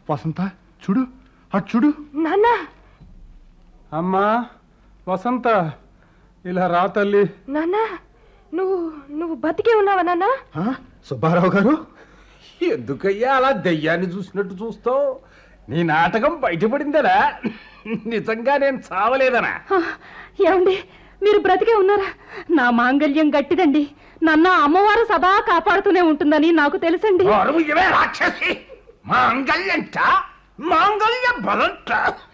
వసంత చూడు అటు చూడు నాన్న అమ్మా వసంత ఇలా రా తల్లి నాన్న నువ్వు నువ్వు బతికే ఉన్నావా నాన్న ఆ, సుబ్బారావు గారు ఎందుకయ్యా అలా దెయ్యాన్ని చూసినట్టు చూస్తావు నీ నాటకం బయటపడిందనా నిజంగా నేను చావలేదనా ఏమండి మీరు బ్రతికే ఉన్నారా నా మాంగల్యం గట్టిదండి నన్న అమ్మవారు సదా కాపాడుతూనే ఉంటుందని నాకు తెలుసండి అరువు ఇవే రాక్షసి మాంగళ్యంట మాంగళ్య బలంట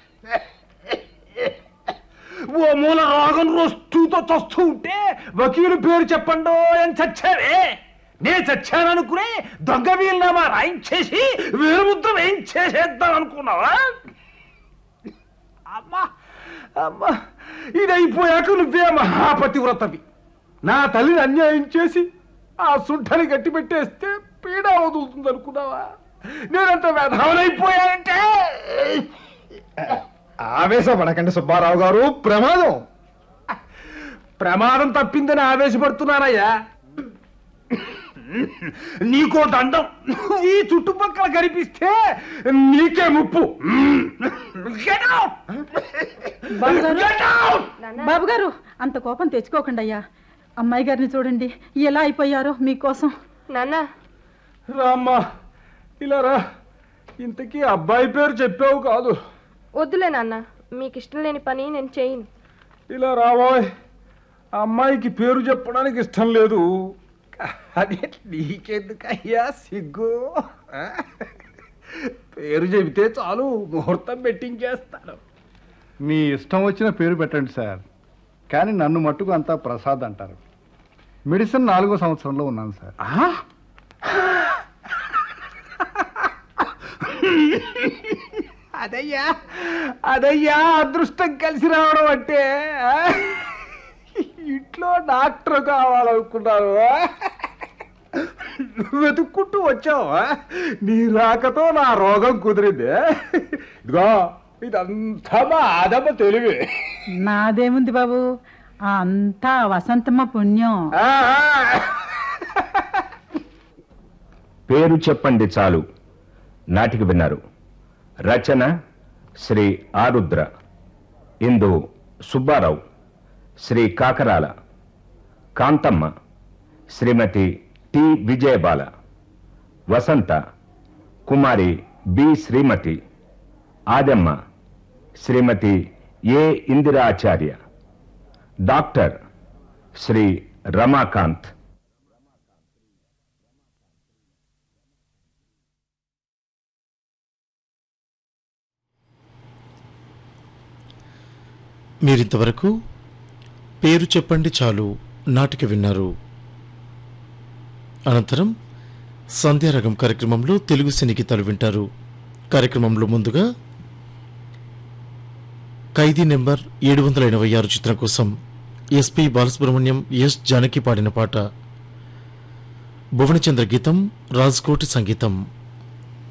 ఓ మూల రోగం రొస్తూతో చస్తూ ఉంటే వకీలు పేరు చెప్పండో అని చచ్చావే నే చచ్చాననుకునే దొంగ వీలునామా రాయించేసి వేరుముద్ర వేయించేసేద్దాం అనుకున్నావా అమ్మా అమ్మా ఇది అయిపోయాక నువ్వే మహాపతివ్రతవి నా తల్లిని అన్యాయం చేసి ఆ సుంఠని గట్టి పెట్టేస్తే పీడ వదులుతుంది అనుకున్నావా నేనంత వ్యధవనైపోయానంటే ఆవేశపడకండి సుబ్బారావు గారు ప్రమాదం ప్రమాదం తప్పిందని ఆవేశపడుతున్నానయ్యా నీకో దండం ఈ చుట్టుపక్కల కనిపిస్తే నీకే ముప్పు Get out! Get out! బాబు గారు అంత కోపం తెచ్చుకోకండి అయ్యా అమ్మాయి గారిని చూడండి ఎలా అయిపోయారో మీకోసం నాన్న రామ్మా ఇలా రా ఇంతకీ అబ్బాయి పేరు చెప్పావు కాదు వద్దులే నాన్న మీకు ఇష్టం లేని పని నేను చేయను ఇలా రాబోయ్ ఆ అమ్మాయికి పేరు చెప్పడానికి ఇష్టం లేదు కానీ నీకెందుకయ్యా సిగ్గు ఆ? పేరు చెబితే చాలు ముహూర్తం పెట్టించేస్తాను మీ ఇష్టం వచ్చిన పేరు పెట్టండి సార్ కానీ నన్ను మట్టుకు అంతా ప్రసాద్ అంటారు మెడిసిన్ నాలుగో సంవత్సరంలో ఉన్నాను సార్ ఆ? అదయ్యా అదయ్యా అదృష్టం కలిసి రావడం అంటే ఆ? ఇంట్లో డాక్టర్ కావాలనుకున్నారు ఆ? వెతుక్కుంటూ వచ్చావా నీ రాకతో నా రోగం కుదిరింది ఇదిగో ఇదంతా మా ఆదమ్మ తెలివి నాదేముంది బాబు ఆ అంతా వసంతమ్మ పుణ్యం ఆ, ఆ. పేరు చెప్పండి చాలు నాటికి విన్నారు రచన Shri Arudra Indu Subbarao Shri Kakarala Kanthamma Shrimati T Vijayabala Vasantha Kumari B Shrimati Adamma Shrimati A Indiracharya doctor Shri Ramakanth మీరింతవరకు పేరు చెప్పండి చాలు నాటిక విన్నారు అనంతరం సంధ్యారగం కార్యక్రమంలో తెలుగు సినీ గీతాలు వింటారు కార్యక్రమంలో ముందుగా ఖైదీ నెంబర్ ఏడు వందల ఎనభై ఆరు చిత్రం కోసం ఎస్పి బాలసుబ్రహ్మణ్యం ఎస్ జానకి పాడిన పాట భువనచంద్ర గీతం రాజ్కోటి సంగీతం